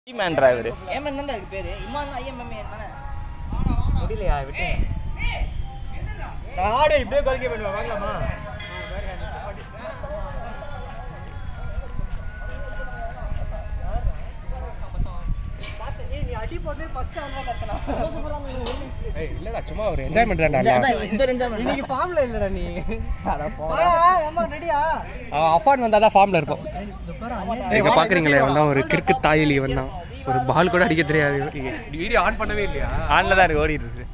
Man driver Yemen தான் அதுக்கு பேரு இம்மான் ஐஎம்எம் தானே முடியலையா விட்டு நான் ஆடு இப்படியே குறைக்க பண்ணுவேன் பார்க்கலாமா இல்லடா சும்மா ஒரு என்ஜாய்மெண்ட் தான்டா அதான் இந்த ஒரு enjoyment தான். இன்னைக்கு ஃபார்ம்ல இல்லடா நீ அவன் அஃபார்ட் வந்தா தான் ஃபார்ம்ல இருப்போம் இங்க பாக்குறீங்களே வந்தா ஒரு கிறுக்கு தாயிலி வந்தான் ஒரு பால் கூட அடிக்க தெரியாது வீடியோ ஆன் பண்ணவே இல்லையா ஆன்ல தான் இருக்கு ஓடிட்டு இருக்கு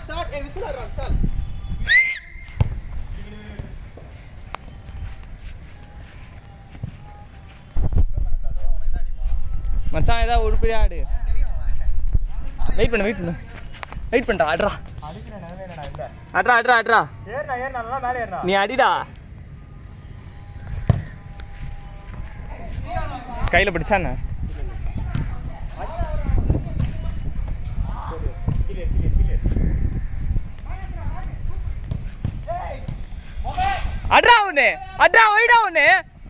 மச்சான் ஏதாவது உருப்படியா ஆடு வெயிட் பண்ணு வெயிட் பண்ணு வெயிட் பண்ணுறா அட்ரா அட்ரா அட்ரா அட்ரா ஏறினா ஏறினா நல்லா மேலே ஏறினா நீ அடிடா கையில பிடிச்சானே அட்ரா ஒண்ணு அட்ரா ஒய்டா ஒண்ணு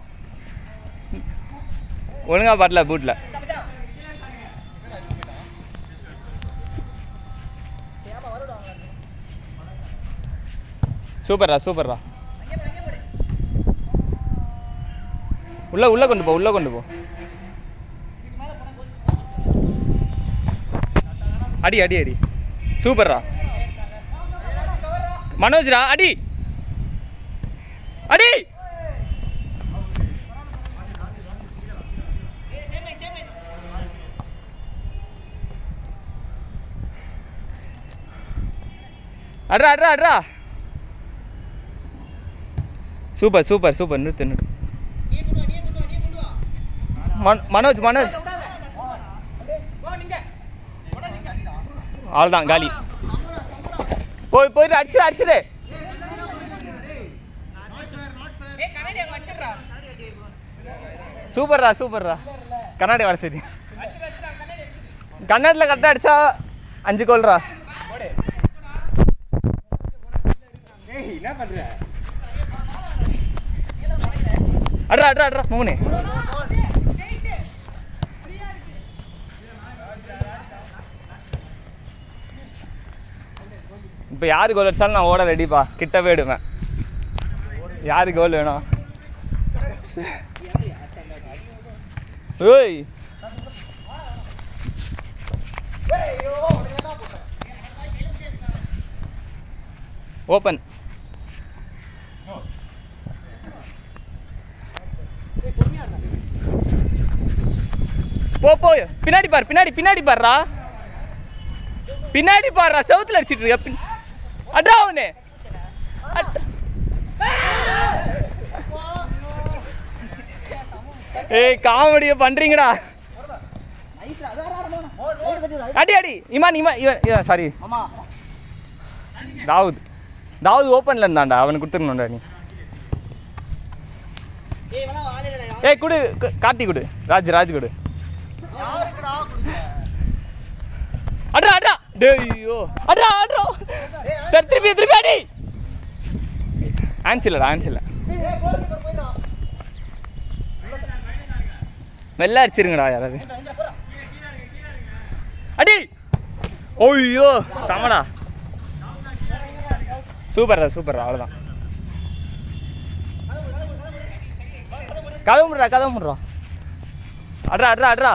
ஒழுங்கா பரல பூட்ல சூப்பர்ரா சூப்பர்ரா உள்ள உள்ள கொண்டு போ உள்ள கொண்டு போ அடி அடி அடி சூப்பர்ரா மனோஜ்ரா அடி அடி அட்ரா அட்ரா அட்ரா சூப்பர் சூப்பர் சூப்பர் நிறுத்து நிறுத்து மன்- மனோஜ் மனோஜ் அவ்வளோதான் காலி போய் போயிட்டு அடிச்சிரு அடிச்சிரு சூப்பர்ரா சூப்பர்ரா கண்ணாடி வர சரி கண்ணாடியில் கரெக்டாக அடிச்சா அஞ்சு கோல்ரா ஏய் என்ன பண்ற அட்ரா அட்ரா அட்ரா மூணு இப்போ யாரு கோல் அடிச்சாலும் நான் ஓட ரெடிப்பா கிட்ட போயிடுவேன் யாரு கோல் வேணும் ஓய் ஓப்பன் போ போ பின்னாடி பாரு பின்னாடி பின்னாடி பாருடா பின்னாடி பாருடா செவுத்துல அடிச்சிட்டு இருக்க பின் அடா அவனே ஏய் காமெடிய பண்றீங்கடா அடி அடி இமான் இமான் இவன் சாரி தாவூத் தாவூத் ஓப்பன்ல இருந்தான்டா அவனுக்கு கொடுத்துருணும்டா நீ ஏய் வேணா வாழையிலடா ஏய் குடு கு- கார்த்தி குடு ராஜ் ராஜ் குடு அட்ரா அட்ரா டேய் ஐயோ அட்ரா அட்ரா சரி திருப்பி திருப்பி அடி ஆன்ஸ் இல்லடா ஆன்ஸ் இல்ல மெல்ல அடிச்சிருங்கடா யாராவது அடி ஓய்யோ தமடா சூப்பர்ரா சூப்பர்ரா அவ்வளோதான் கதவு முடுறா கதவு முடுறா அட்ரா அட்ரா அட்ரா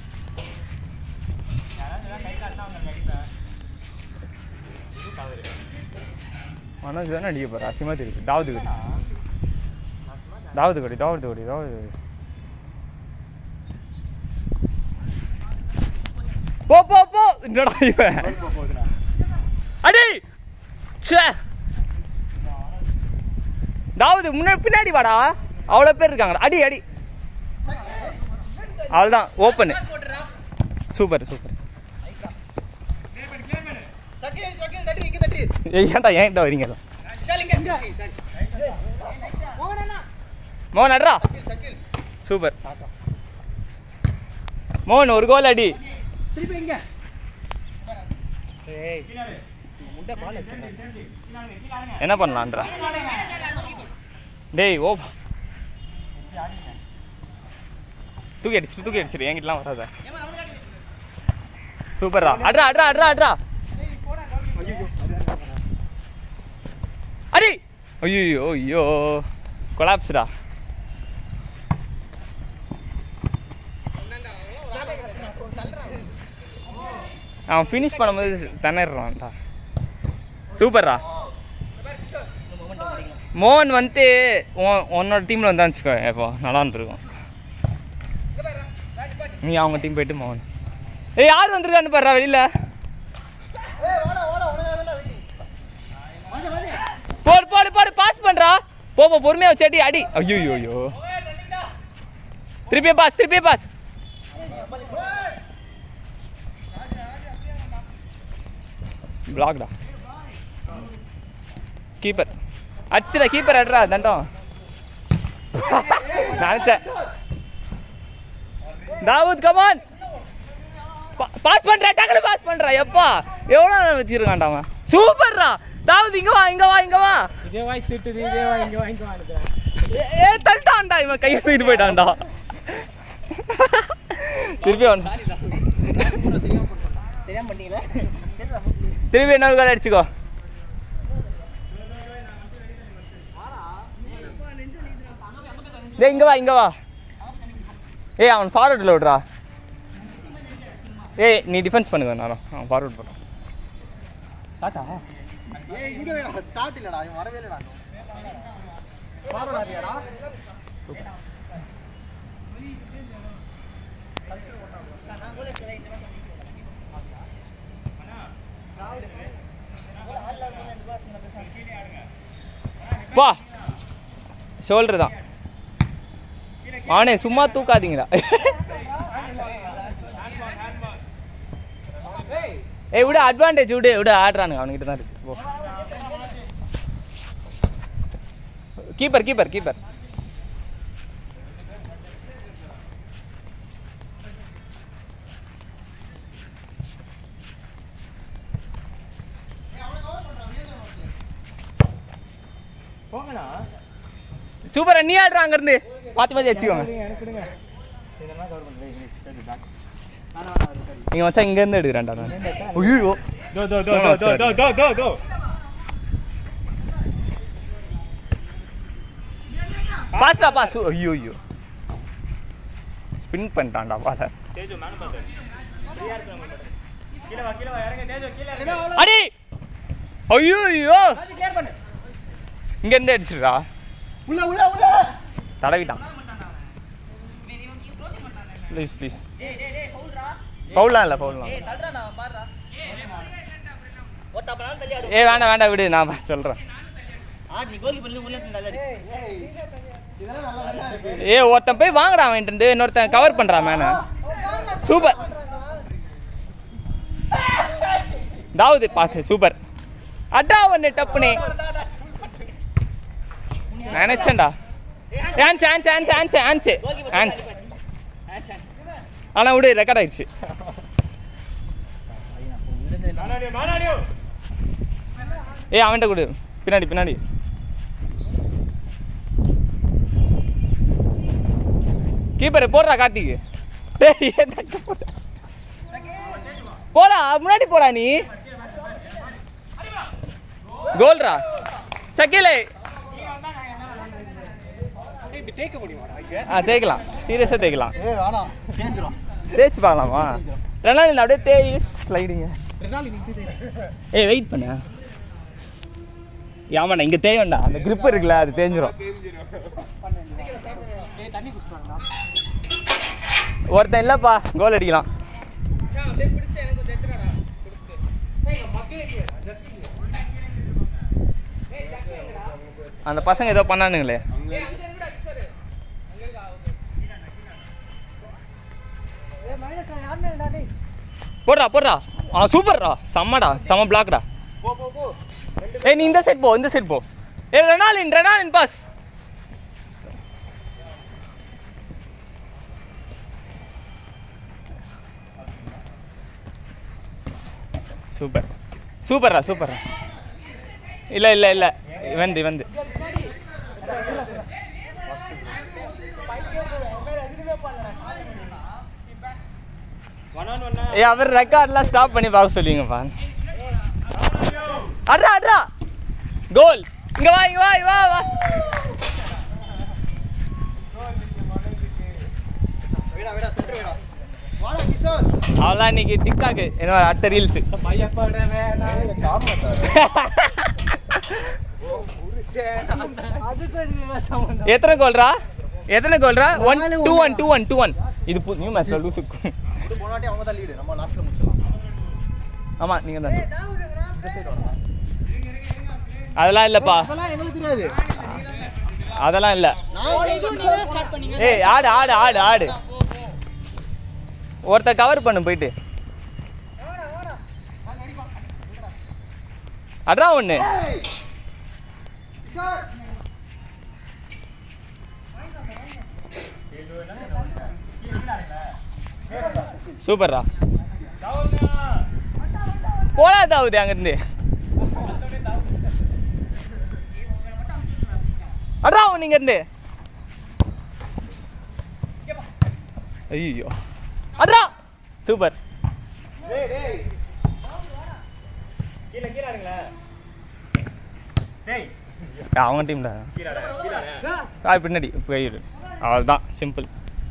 மனோஜ் தானே அடிக்க போறா அசிமா தெரியுது தாவது கடி தாவது கடி தாவது கடி தாவது கடி போ போ போ என்னடா இவன் அடி ச்சே தாவது முன்னாடி பின்னாடி வாடா அவ்வளோ பேர் இருக்காங்கடா அடி அடி அவ்வளோதான் ஓப்பனு சூப்பர் சூப்பர் சக்கில் சக்கில் தட்டி இங்க தட்டி ஏய், ஏன்டா ஏன்டா வரீங்க எல்லாம்? மோகன் அட்ரா சூப்பர் மோகன் ஒரு கோல் அடி ஏய் என்ன பண்ணலான்றா டேய் ஓ தூக்கி அடிச்சு தூக்கி அடிச்சிரு என்கிட்டலாம் வராத ஏமா அவனுக்கு சூப்பர்ரா அட்ரா அட்ரா அட்ரா அட்ரா அடி ஐயோ ஐயோ கொலாப்ஸ்டா அவன் ஃபினிஷ் பண்ணும்போது திணறான்டா சூப்பர்ரா மோகன் வந்துட்டு உன் உன்னோட டீமில் வந்தா வச்சுக்கோ இப்போ நல்லா இருந்திருக்கும் நீ அவங்க டீம் போயிட்டு மோகன் ஏய் யார் வந்திருக்கான்னு பாரு வெளியில போடு போடு போடு பாஸ் பண்றா போ போ பொறுமையா வச்சாட்டி அடி ஐயோ ஐயோ திருப்பியே பாஸ் திருப்பியே பாஸ் பிளாக்டா கீப்பர் அடிச்சுடா கீப்பர் அட்ரா தண்டம் நினைச்சேன் தாவூத் கமான் பாஸ் பண்றா டக்குனு பாஸ் பண்றா எப்பா எவ்வளோ நேரம் வச்சிருக்கான்டா அவன் சூப்பர்ரா தாவூத் இங்க வா இங்க வா இங்க வா இதே வாய் திட்டுது இதே வாய் இங்க வாங்கிக்குவான் ஏ- ஏ தள்ளிட்டான்டா இவன் கையை தூக்கிட்டு போயிட்டான்டா திருப்பி அவன் தெரியாம பண்ணீங்களா திருப்பி இன்னொரு கால் அடிச்சுக்கோ டேய் இங்க வா இங்க வா ஏய் அவன் ஃபார்வர்டில் விடுறா ஏய் நீ டிஃபென்ஸ் பண்ணுங்க நானும் அவன் ஃபார்வர்ட் பண்ணுறான் டாட்டா ஏய் இங்க வேடா ஸ்டார்ட் இல்லடா இவன் வரவே இல்லடா வா ஷோல்டர் தான் அவனே சும்மா தூக்காதீங்கடா ஏய் விடு அட்வான்டேஜ் விடு விடு ஆடுறானுங்க அவனுக்கிட்ட தான் இருக்கு போ கீப்பர் கீப்பர் கீப்பர் போங்கண்ணா சூப்பரா நீ ஆடுறா அங்கிருந்து மாத்தி மாத்தி வச்சுக்கோங்க எனக்கு கொடுங்க இதெல்லாம் கவர் பண்ணுங்க நீங்க வச்சா இங்க இருந்து எடுக்கிறேன்டா நான் ஐயோ தோ தோ தோ தோ தோ தோ தோ தோ தோ பாஸ்டா பாஸ் ஐயோ ஐயோ ஸ்பின் பண்ணிட்டான்டா பால தேஜு மேல பாத்து ஃப்ரீயா இருக்காங்க கீழ வா கீழ வா இறங்க தேஜு கீழ இறங்க அடி ஐயோ ஐயோ இங்க இருந்து அடிச்சிடுறா உள்ள உள்ள உள்ள தடவிட்டான் ப்ளீஸ் ப்ளீஸ் டேய் டேய் டேய் ஃபவுல்ரா பவுலாம் இல்லை பவுலாம் ஏய் தள்ளுடா பாருடா ஒத்த அப்பனால தள்ளி ஆடு ஏ வேண்டாம் வேண்டாம் விடு நான் பா- சொல்றேன் ஆடு நீ கோலி பண்ணி உள்ள தள்ளி ஆடு இதெல்லாம் நல்லா நல்லா இருக்கு ஏ ஒருத்தன் போய் வாங்கடா அவன்ட்டு இருந்து இன்னொருத்தன் கவர் பண்றான் மேன சூப்பர் தாவூது பாத்து சூப்பர் அடா ஒன்னு டப்புனே நினைச்சேன்டா ஆன்ஸ் ஆன்ஸ் ஆன்ஸ் ஆன்ஸ் ஆன்ஸ் ஆன்ஸ் ஆனா விடு ரெக்கார்ட் ஆயிடுச்சு மானாடியோ மானாடியோ ஏய் அவன்கிட்ட கொடு பின்னாடி பின்னாடி கீப்பர் போடுறா கார்த்திக்கு டேய் ஏன் தக்க போட்ட? போடா முன்னாடி போடா நீ கோல்ரா சக்கிலே இப்படி தேய்க்க முடியுமாடா இங்க ஆ தேய்க்கலாம் சீரியஸாக தேய்க்கலாம் ஏய் வேணாம் கேந்துரும் தேய்ச்சி பார்க்கலாமா ரெண்டாவது அப்படியே தேய் ஸ்லைடிங்க ரெண்டு நாள் நீ தேய்க்க ஏய் வெயிட் பண்ணு ஆமாண்ணா இங்கே தேயண்டா அந்த grip இருக்குல்ல அது தேஞ்சிரும் ஏய் தண்ணி குடிச்சுட்டாங்கடா ஒருத்தன் இல்லைப்பா கோல் அடிக்கலாம் அப்படியே பிடிச்சு எனக்கு கொஞ்சம் எடுத்துடா அந்த பசங்க ஏதோ பண்ணானுங்களே போடுறா போடுறா ஆ சூப்பர்ரா செம்மடா செம்ம பிளாக்டா போ போ போ ஏய் நீ இந்த சைட் போ இந்த சைட் போ ஏ ரெனாலின் ரெனாலின் பாஸ் சூப்பர் சூப்பர்ரா சூப்பர்ரா இல்ல இல்ல இல்ல வந்து வந்து ஒன் ஒன் ஒன்னா ஏ அவர் ரெக்கார்ட்லாம் ஸ்டாப் பண்ணி பார்க்க சொல்லிங்கப்பா அட்ரா அட்ரா கோல் இங்க வா இங்க வா இங்க வா வா விடா விடா சென்டர் விடா வாடா கிஷோர் அவெல்லாம் இன்னைக்கு டிக்டாக் என்ன அடுத்த ரீல்ஸ் பயப்பட வேணாம் காமத்தாரு அதுக்கு இது என்ன சம்பந்தம் எத்தனை கோல்ரா எத்தனை கோல்ரா ஒன் நாலு டூ ஒண்ணா? One two one two one இது பு- நியூ மேட்ச்ல லூசு இது போனாட்டி அவங்க தான் லீடு நம்ம லாஸ்ட்ல முடிச்சலாம் ஆமா நீங்க தான் அதெல்லாம் இல்லப்பா அதெல்லாம் எங்களுக்கு தெரியாது அதெல்லாம் இல்ல நான் ஏய் ஆடு ஆடு ஆடு ஆடு ஒருத்த கவர் பண்ணு போயிட்டு அட்ரா ஒண்ணு சூப்பர்ரா போடா தாவுது அங்கிருந்து அட்ரா ஒன்று இங்கேருந்து ஐயோ அட்ரா சூப்பர் டேய் டேய் கீழே கீழே ஆடுங்களேன் டேய் அவங்க டீம்ல கீழே ஆடு கீழே ஆடு ஆ பின்னாடி போயிடு அவ்வளோதான் சிம்பிள்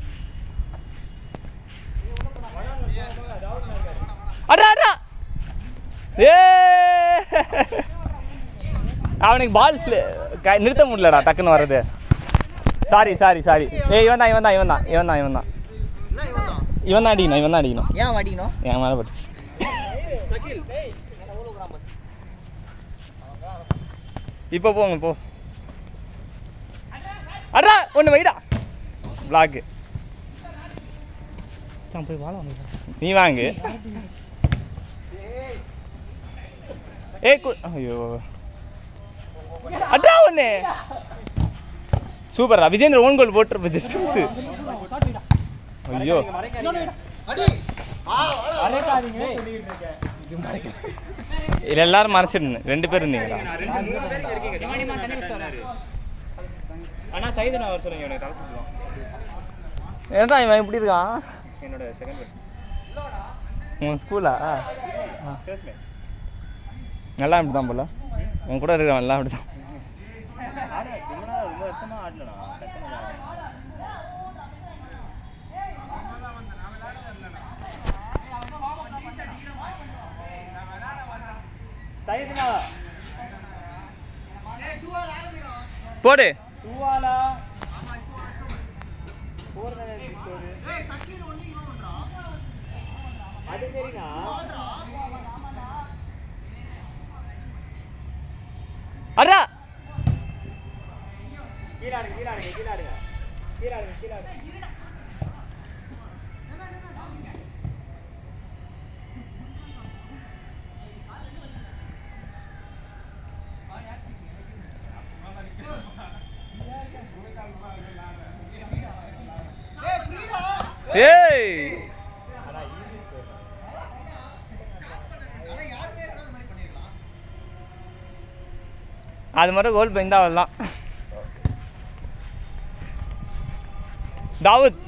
அட்ரா அட்ரா ஏ அவனுக்கு பால்ஸ் நிறுத்த முடியலடா டக்குன்னு வர்றது சாரி சாரி சாரி ஏய் இவன் தான் இவன் தான் இவன் தான் இவன் தான் இவன் தான் என்ன இவன் தான் இவன் தான் அடிக்கணும் இவன் தான் அடிக்கணும் ஏன் வாடிக்கணும் என் மேலே பட்டுச்சு சகில் எவ்வளோ கிராம் இப்போ போங்க போ அடா ஒன்று வைடா பிளாக்கு போய் வாழ நீ வாங்கு ஏ கு ஐயோ அட்ரா ஒன்று சூப்பர்ரா விஜேந்திர ஓன் கோல் போட்டுருப்ப ஜஸ்ட் மிஸ் ஐயோ அடி அரைக்காதீங்க சொல்லிக்கிட்டு இருக்கேன் இதுல எல்லாரும் மறைச்சிருந்தேன் ரெண்டு பேர் இருந்தீங்களா நான் ரெண்டு மூணு பேர் இங்க இருக்கீங்க அண்ணா சைது நான் வர சொல்லுங்க இவனுக்கு தலை சுத்துவான் ஏன்டா இவன் இப்படி இருக்கான் என்னோட செகண்ட் பர்சன் உன் ஸ்கூலா சேர்ஸ்மே நல்லா இப்படி தான் போல உன் கூட இருக்கிறவன் எல்லாம் இப்படி தான் ஆடு ரொம்ப நாள் ரொம்ப வருஷமா ஆடலண்ணா டக்குனு ஆடுனேன். சைதுண்ணா போடு தூவாலா போறது ஸ்கோரு அது சரிண்ணா அடா கீழாடுங்க கீழாடுங்க கீழாடுங்க கீழாடுங்க கீழாடுங்க ஏய் அது மட்டும் கோல் போயிருந்தா அவள்தான் தாவூத்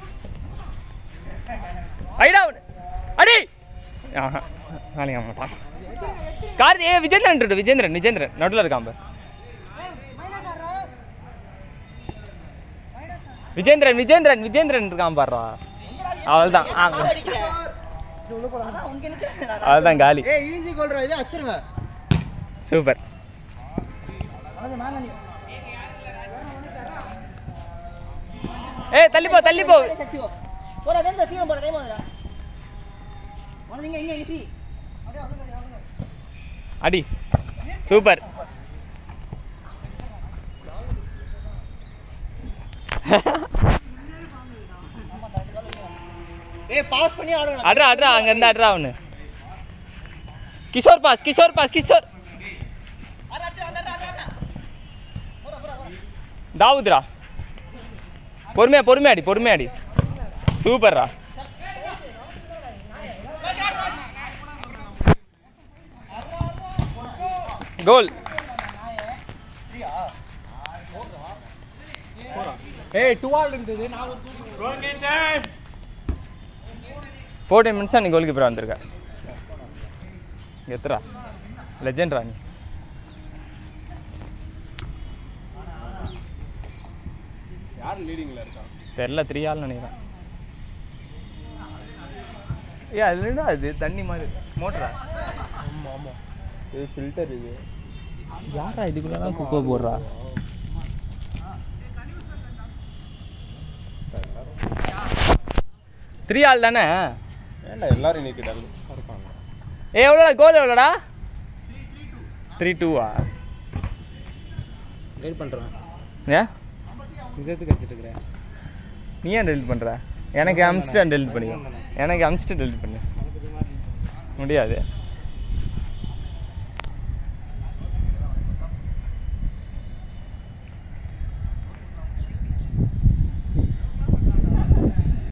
ஐடா அடி ஆஹா நாளைக்கு மாட்டான் கார்த்தி ஏ விஜேந்திரன் இருக்கு, விஜேந்திரன் விஜேந்திரன் நடுவில் இருக்கான் பாரு. விஜேந்திரன் விஜேந்திரன் விஜேந்திரன் இருக்கான் பாடுறா அவள் தான் அவள் தான் காலி ஏய் ஈஸி கோல்ரா இது அடிச்சிருங்க சூப்பர் ஏய் தள்ளி போ தள்ளி போ போடா வெந்த சீக்கிரம் போடா டைம் ஆகுதுடா வந்தீங்க இங்க இங்க ஃப்ரீ அடி சூப்பர் ஏய் பாஸ் பண்ணி ஆடுங்க அட்ரா அட்ரா அங்க இருந்து அட்ரா அவனு கிஷோர் பாஸ் கிஷோர் பாஸ் கிஷோர் தாவூத்ரா பொறுமையா பொறுமையா அடி பொறுமையா அடி சூப்பர்ரா கோல் ஏய் டூ ஆல் இருந்தது நான் ஒரு கோல் கிச்சன் ஃபோர்டீன் மினிட்ஸாக நீ கோல் கீப்பராக வந்திருக்க எத்துறா லெஜெண்ட்ரா நீ யார் லீடிங்கில் இருக்கா தெரில த்ரீ ஆள் நினைக்கிறேன் ஏ அது என்னடா அது தண்ணி மாதிரி மோட்டரா ஆமாம் ஆமாம் இது ஃபில்டர் இது யாரா இதுக்குள்ளலாம் குப்பை போடுறா த்ரீ ஆள் தானே ஏன்டா எல்லாரும் இன்னைக்கு டல் இருக்காங்க ஏ எவ்வளோடா கோல் எவ்வளோடா த்ரீ டூவா கைட் பண்ணுறேன் ஏ விதத்துக்கு எடுத்துட்டு இருக்கிறேன் நீ ஏன் டெலிட் பண்ணுற எனக்கு அமிச்சிட்டு டெலிட் பண்ணி எனக்கு அமிச்சிட்டு டெலிட் பண்ணு முடியாது